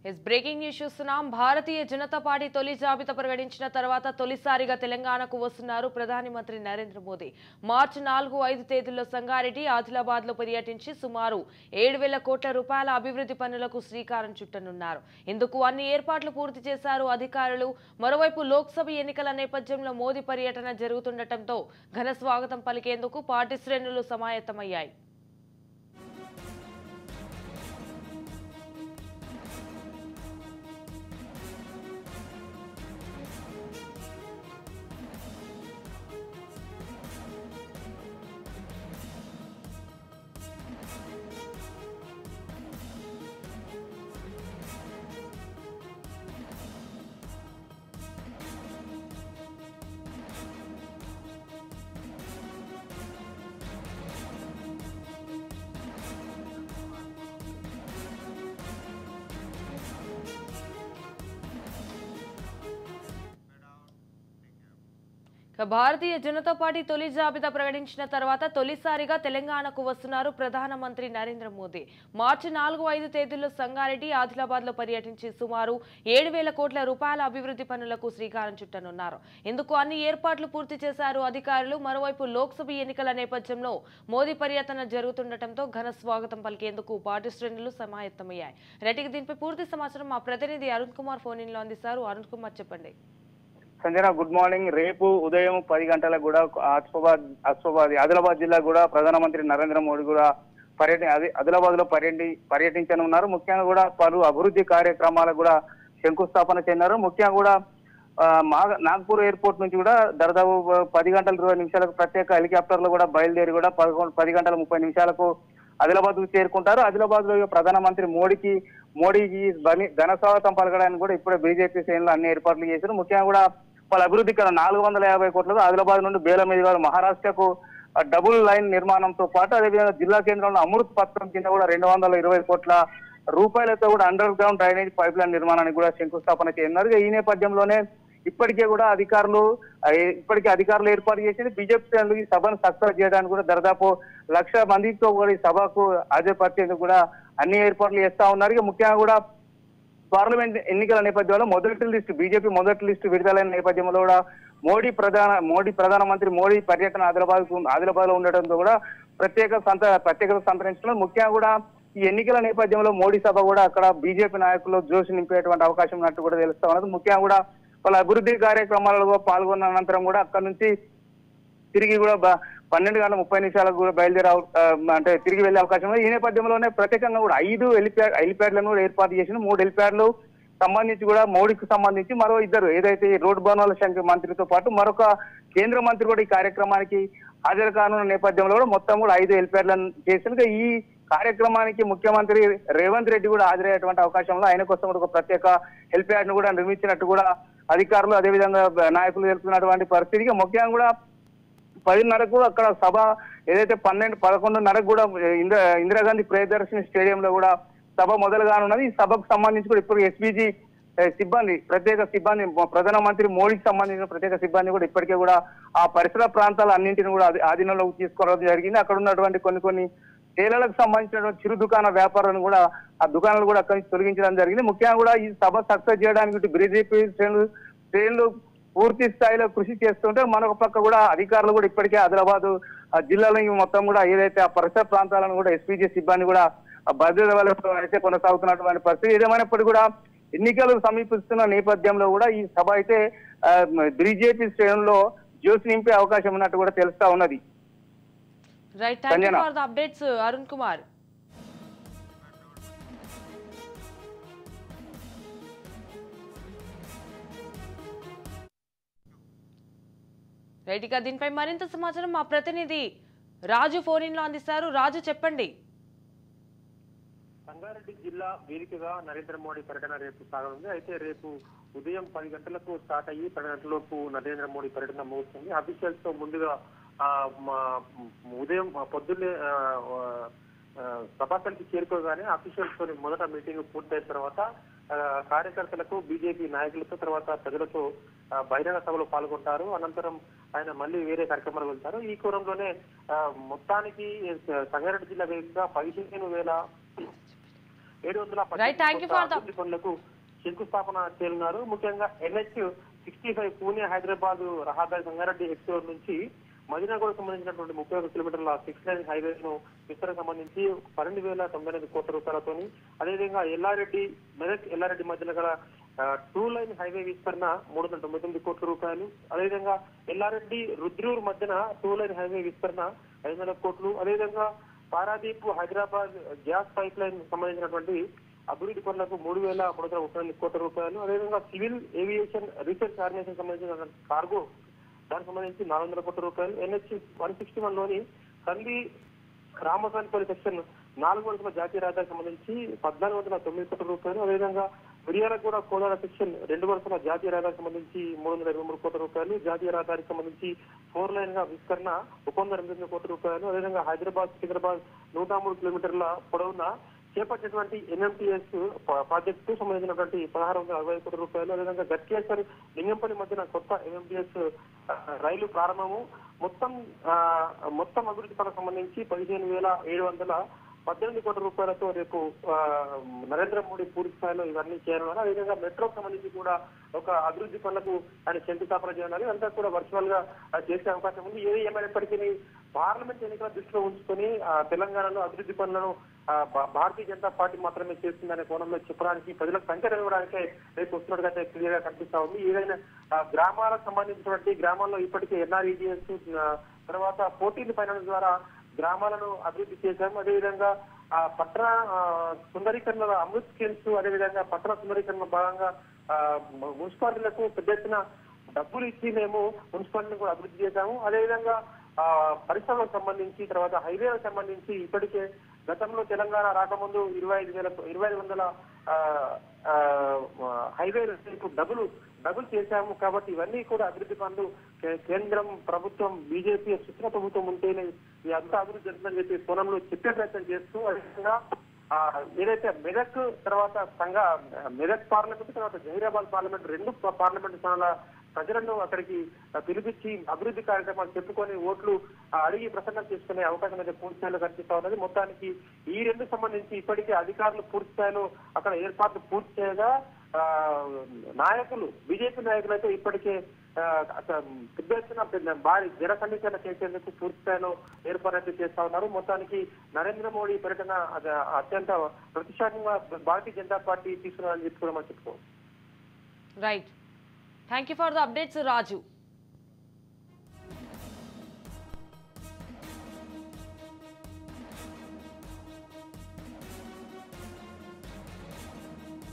Yes breaking news చూస్తున్నాం భారతీయ Janata party తొలి జాబితా ప్రకటించిన తర్వాత తొలిసారిగా తెలంగాణకు వస్తున్నారు ప్రధాని మంత్రి నరేంద్ర మోదీ మార్చి నాలుగు ఐదు తేదీల్లో సంగారెడ్డి ఆదిలాబాద్ లో పర్యటించి సుమారు ఏడు వేల కోట్ల రూపాయల అభివృద్ధి పనులకు శ్రీకారం చుట్టనున్నారు ఇందుకు అన్ని ఏర్పాట్లు పూర్తి చేశారు అధికారులు మరోవైపు లోక్సభ ఎన్నికల నేపథ్యంలో మోదీ పర్యటన జరుగుతుండటంతో ఘన స్వాగతం పలికేందుకు పార్టీ శ్రేణులు సమాయత్తమయ్యాయి ఇక భారతీయ జనతా పార్టీ తొలి జాబితా ప్రకటించిన తర్వాత తొలిసారిగా తెలంగాణకు వస్తున్నారు ప్రధానమంత్రి నరేంద్ర మోదీ మార్చి నాలుగు ఐదు తేదీల్లో సంగారెడ్డి ఆదిలాబాద్ లో పర్యటించి సుమారు ఏడు వేల కోట్ల రూపాయల అభివృద్ధి పనులకు శ్రీకారం చుట్టనున్నారు ఇందుకు అన్ని ఏర్పాట్లు పూర్తి చేశారు అధికారులు మరోవైపు లోక్సభ ఎన్నికల నేపథ్యంలో మోదీ పర్యటన జరుగుతుండటంతో ఘన స్వాగతం పలికేందుకు పార్టీ శ్రేణులు సమాయత్తమయ్యాయి రెడ్డికి దీనిపై పూర్తి సమాచారం మా ప్రతినిధి అరుణ్ కుమార్ ఫోన్ ఇన్ లో అందిస్తారు అరుణ్ కుమార్ చెప్పండి సంజన గుడ్ మార్నింగ్ రేపు ఉదయం పది గంటలకు కూడా ఆసిఫాబాద్ ఆసిఫాబాద్ ఆదిలాబాద్ జిల్లా కూడా ప్రధానమంత్రి నరేంద్ర మోడీ కూడా పర్యటన అదే ఆదిలాబాద్ లో పర్యటి పర్యటించనున్నారు ముఖ్యంగా కూడా పలు అభివృద్ధి కార్యక్రమాలకు కూడా శంకుస్థాపన చెందారు ముఖ్యంగా కూడా ఆ, మా- నాగ్పూర్ ఎయిర్పోర్ట్ నుంచి కూడా దాదాపు పది గంటల ఇరవై నిమిషాలకు ప్రత్యేక హెలికాప్టర్లు కూడా బయలుదేరి కూడా పదకొండు పది గంటల ముప్పై నిమిషాలకు ఆదిలాబాద్ కు చేరుకుంటారు ఆదిలాబాద్ లో ఇక ప్రధానమంత్రి మోడీకి మోడీకి బని- ఘన స్వాగతం పలకడానికి కూడా ఇప్పుడే బీజేపీ శ్రేణులు అన్ని ఏర్పాట్లు చేశారు ముఖ్యంగా కూడా వాళ్ళ అభివృద్ధి కన్నా నాలుగు వందల యాభై కోట్లకు ఆదిలాబాద్ నుండి బేల మీద మహారాష్ట్రకు ఆ, డబుల్ లైన్ నిర్మాణంతో పాటు అదేవిధంగా జిల్లా కేంద్రంలో అమృత్ పత్రం కింద కూడా రెండు వందల ఇరవై కోట్ల రూపాయలతో కూడా underground drainage pipe line నిర్మాణానికి కూడా శంకుస్థాపన చేయనున్నారు ఇక ఈ నేపథ్యంలోనే ఇప్పటికే కూడా అధికారులు ఆ, ఇప్పటికే అధికారులు ఏర్పాటు చేసింది బీజేపీ శ్రేణులు ఈ సభను సక్సెస్ చేయడానికి కూడా దాదాపు లక్ష మందితో కూడా ఈ సభకు హాజరుపరిచేందుకు కూడా అన్ని ఏర్పాట్లు చేస్తా ఉన్నారు ఇక ముఖ్యంగా కూడా పార్లమెంట్ ఎన్నికల నేపథ్యంలో మొదటి లిస్టు బీజేపీ మొదటి లిస్టు విడుదలైన నేపథ్యంలో కూడా మోడీ ప్రధాన మోడీ ప్రధానమంత్రి మోడీ పర్యటన ఆదిలాబాద్ ఆదిలాబాద్ లో ఉండటంతో కూడా ప్రత్యేక సంత ప్రత్యేకత సంతరించడం ముఖ్యంగా కూడా ఈ ఎన్నికల నేపథ్యంలో మోడీ సభ కూడా అక్కడ బీజేపీ నాయకులు జోషి నింపేటువంటి అవకాశం ఉన్నట్టు కూడా తెలుస్తా ఉన్నది ముఖ్యంగా కూడా వాళ్ళ అభివృద్ధి కార్యక్రమాలలో పాల్గొన్న అనంతరం కూడా అక్కడ నుంచి తిరిగి కూడా బ- పన్నెండు గంటల ముప్పై నిమిషాలకు కూడా బయలుదేరే అవ- ఆ, అంటే తిరిగి వెళ్లే అవకాశం ఉంది ఈ నేపథ్యంలోనే ప్రత్యేకంగా కూడా ఐదు హెలిప్యాడ్ హెలిప్యాడ్లను కూడా ఏర్పాటు చేసిన మూడు హెలిప్యాడ్లు సంబంధించి కూడా మోడీకి సంబంధించి మరో ఇద్దరు ఏదైతే ఈ రోడ్డు భవనాల శాఖ మంత్రితో పాటు మరొక కేంద్ర మంత్రి కూడా ఈ కార్యక్రమానికి హాజరు కానున్న నేపథ్యంలో కూడా మొత్తం కూడా ఐదు హెలిప్యాడ్లను చేసిన ఈ కార్యక్రమానికి ముఖ్యమంత్రి రేవంత్ రెడ్డి కూడా హాజరయ్యేటువంటి అవకాశంలో ఆయన కోసం కూడా ఒక ప్రత్యేక హెల్ప్యాడ్ ను కూడా నిర్మించినట్టు కూడా అధికారులు అదేవిధంగా నాయకులు తెలుపుతున్నటువంటి పరిస్థితికి ముఖ్యంగా కూడా పదిన్నరకు అక్కడ సభ ఏదైతే పన్నెండు పదకొండున్నరకు కూడా ఇందిరా ఇందిరాగాంధీ ప్రియదర్శిని స్టేడియంలో కూడా సభ మొదలు కానున్నది ఈ సభకు సంబంధించి కూడా ఇప్పుడు ఎస్పీజీ సిబ్బంది ప్రత్యేక సిబ్బంది మొ- ప్రధానమంత్రి మోడీకి సంబంధించిన ప్రత్యేక సిబ్బంది కూడా ఇప్పటికే కూడా ఆ పరిసర ప్రాంతాల అన్నింటిని కూడా ఆధీ- ఆధీనంలోకి తీసుకోవడం జరిగింది అక్కడ ఉన్నటువంటి కొన్ని కొన్ని తేలలకు సంబంధించినటువంటి చిరు దుకాణ వ్యాపారాలను కూడా ఆ దుకాణాలు కూడా అక్కడి నుంచి తొలగించడం జరిగింది ముఖ్యంగా కూడా ఈ సభ సక్సెస్ చేయడానికి ఇటు బీజేపీ శ్రేణులు శ్రేణులు పూర్తి స్థాయిలో కృషి చేస్తుంటే మరొక పక్క కూడా అధికారులు కూడా ఇప్పటికే ఆదిలాబాద్ ఆ జిల్లాలో ఈ మొత్తం కూడా ఏదైతే ఆ పరిసర ప్రాంతాలను కూడా ఎస్పీజీ సిబ్బంది కూడా ఆ భద్రత వలతో అయితే కొనసాగుతున్నటువంటి పరిస్థితి ఏదేమైనప్పటికీ కూడా ఎన్నికలు సమీపిస్తున్న నేపథ్యంలో కూడా ఈ సభ అయితే బీజేపీ శ్రేణుల్లో జ్యోతి నింపే అవకాశం ఉన్నట్టు కూడా తెలుస్తా ఉన్నది right thank you Sanjana. For the updates Arun Kumar right ఇక దీనిపై మరింత సమాచారం మా ప్రతినిధి రాజు ఫోన్ ఇన్ లో అందిస్తారు రాజు చెప్పండి సంగారెడ్డి జిల్లా వేదికగా నరేంద్ర మోడీ పర్యటన రేపు సాగనుంది అయితే రేపు ఉదయం పది గంటలకు స్టార్ట్ అయ్యి పది గంటలలోపు నరేంద్ర మోడీ పర్యటన ముగుస్తుంది అఫీషియల్స్ తో ముందుగా ఆ, మా- ఉదయం పొద్దున్నే ఆ, ఆ, సభాస్థలికి చేరుకోగానే అఫీషియల్స్ తో మొదట మీటింగ్ పూర్తయిన తర్వాత ఆ, కార్యకర్తలకు బీజేపీ నాయకులతో తర్వాత ప్రజలతో ఆ, బహిరంగ సభలో పాల్గొంటారు అనంతరం ఆయన మళ్ళీ వేరే కార్యక్రమాలు వెళ్తారు ఈ కోణంలోనే ఆ, మొత్తానికి సంగారెడ్డి జిల్లా వేదికగా పదిహేను వేల ఏడు వందల Right, thank you for the- అభివృద్ధి పనులకు శంకుస్థాపన చేయనున్నారు ముఖ్యంగా NH sixty five Pune Hyderabad రహదారి సంగారెడ్డి ఎక్స్ప్లోర్ నుంచి మదీనాగూడ సంబంధించినటువంటి ముప్పై ఒక కిలోమీటర్ల సిక్స్ లైన్ హైవే ను విస్తరణ సంబంధించి పన్నెండు వేల తొంభై ఎనిమిది కోట్ల రూపాయలతోని అదేవిధంగా ఎల్లారెడ్డి మెదక్ ఎల్లారెడ్డి మధ్యలో గల టూ లైన్ హైవే విస్తరణ మూడు వందల తొంభై తొమ్మిది కోట్ల రూపాయలు అదేవిధంగా ఎల్లారెడ్డి రుద్రూరు మధ్యన టూ లైన్ హైవే విస్తరణ ఐదు వందల కోట్లు అదేవిధంగా Paradip Hyderabad gas pipe line సంబంధించినటువంటి అభివృద్ధి పనులకు మూడు వేల మూడు వందల ముప్పై ఎనిమిది కోట్ల రూపాయలు అదేవిధంగా సివిల్ ఏవియేషన్ రీసెర్చ్ ఆర్గనైజేషన్ సంబంధించిన కార్గో దానికి సంబంధించి నాలుగు వందల కోట్ల రూపాయలు ఎన్హెచ్ వన్ సిక్స్టీ వన్ లోని కంది రామసానిపల్లి సెక్షన్ నాలుగు వందల జాతీయ రహదారికి సంబంధించి పద్నాలుగు వందల తొమ్మిది కోట్ల రూపాయలు అదేవిధంగా మిర్యాలగూడ కోదాడ సెక్షన్ రెండు వరుసల జాతీయ రహదారికి సంబంధించి మూడు వందల ఇరవై మూడు కోట్ల రూపాయలు జాతీయ రహదారికి సంబంధించి ఫోర్ లైన్ గా విస్తరణ ఒక వందల ఎనిమిది వందల కోట్ల రూపాయలు అదేవిధంగా హైదరాబాద్ సికింద్రాబాద్ నూట మూడు కిలోమీటర్ల పొడవున చేపట్టినటువంటి ఎన్ఎంటీఎస్ ప్రాజెక్టు సంబంధించినటువంటి పదహారు వందల అరవై కోట్ల రూపాయలు అదేవిధంగా గట్కేశ్వర్ లింగంపల్లి మధ్యన కొత్త ఎన్ఎంటీఎస్ రైలు ప్రారంభము మొత్తం ఆ, మొత్తం అభివృద్ధి పనులకు సంబంధించి పదిహేను వేల ఏడు వందల పద్దెనిమిది కోట్ల రూపాయలతో రేపు ఆ, నరేంద్ర మోడీ పూర్తి స్థాయిలో ఇవన్నీ చేయనున్నారు అదేవిధంగా మెట్రోకి సంబంధించి కూడా ఒక అభివృద్ధి పనులకు ఆయన శంకుస్థాపన చేయనున్నారు అంతా కూడా వర్చువల్ గా ఆ, చేసే అవకాశం ఉంది ఏది ఏమైనప్పటికీ పార్లమెంట్ ఎన్నికల దృష్టిలో ఉంచుకొని ఆ, తెలంగాణలో అభివృద్ధి పనులను ఆ, భా- భారతీయ జనతా పార్టీ మాత్రమే చేస్తుందనే కోణంలో చెప్పడానికి ప్రజలకు సంఖ్య ఇవ్వడానికే రేపు వస్తున్నట్టుగా అయితే క్లియర్ గా కనిపిస్తా ఉంది ఏదైనా ఆ, గ్రామాలకు సంబంధించినటువంటి గ్రామాల్లో ఇప్పటికే ఎన్ఆర్ఈడిఎస్ తర్వాత పోటీల ఫైనాన్స్ ద్వారా గ్రామాలను అభివృద్ధి చేశాము అదేవిధంగా ఆ పట్టణ ఆ, సుందరీకరణ అమృత్ స్కీమ్స్ అదేవిధంగా పట్టణ సుందరీకరణ భాగంగా ఆ, మున్సిపాలిటీలకు పెద్ద ఎత్తున డబ్బులు ఇచ్చి మేము మున్సిపాలిటీని కూడా అభివృద్ధి చేశాము అదేవిధంగా ఆ పరిశ్రమలకు సంబంధించి తర్వాత హైవేలకు సంబంధించి ఇప్పటికే గతంలో తెలంగాణ రాకముందు ఇరవై ఐదు వేల ఇరవై ఐదు వందల ఆ, ఆ, హైవే ఇప్పుడు డబుల్ డబుల్ చేశాము కాబట్టి ఇవన్నీ కూడా అభివృద్ధి పనులు కే- కేంద్రం ప్రభుత్వం బీజేపీ సుస్థిర ప్రభుత్వం ఉంటేనే ఈ అంతా అభివృద్ధి జరుగుతుందని చెప్పి కోణంలో చెప్పే ప్రయత్నం చేస్తూ అదేవిధంగా ఆ, ఏదైతే మెదక్ తర్వాత సంఘ మెదక్ పార్లమెంట్ తర్వాత జహీరాబాద్ పార్లమెంట్ రెండు పా- పార్లమెంట్ స్థానాల ప్రజలను అక్కడికి ఆ, పిలిపించి అభివృద్ధి కార్యక్రమాలు చెప్పుకొని ఓట్లు ఆ, అడిగి ప్రసన్నం చేసుకునే అవకాశం అయితే పూర్తి స్థాయిలో కనిపిస్తా ఉన్నది మొత్తానికి ఈ రెండు సంబంధించి ఇప్పటికే అధికారులు పూర్తి స్థాయిలో అక్కడ ఏర్పాట్లు పూర్తి చేయగా ఆ, నాయకులు బీజేపీ నాయకులు అయితే ఇప్పటికే ఆ, అస- పెద్ద ఎత్తున పెద్ద భారీ జన సమీకరణ చేసేందుకు పూర్తి స్థాయిలో ఏర్పాట్లు చేస్తా ఉన్నారు మొత్తానికి నరేంద్ర మోడీ పర్యటన అది అత్యంత ప్రతిష్టాత్మకంగా భారతీయ జనతా పార్టీ తీసుకున్నారని చెప్పి కూడా మనం చెప్పుకోవచ్చు right thank you for the updates Raju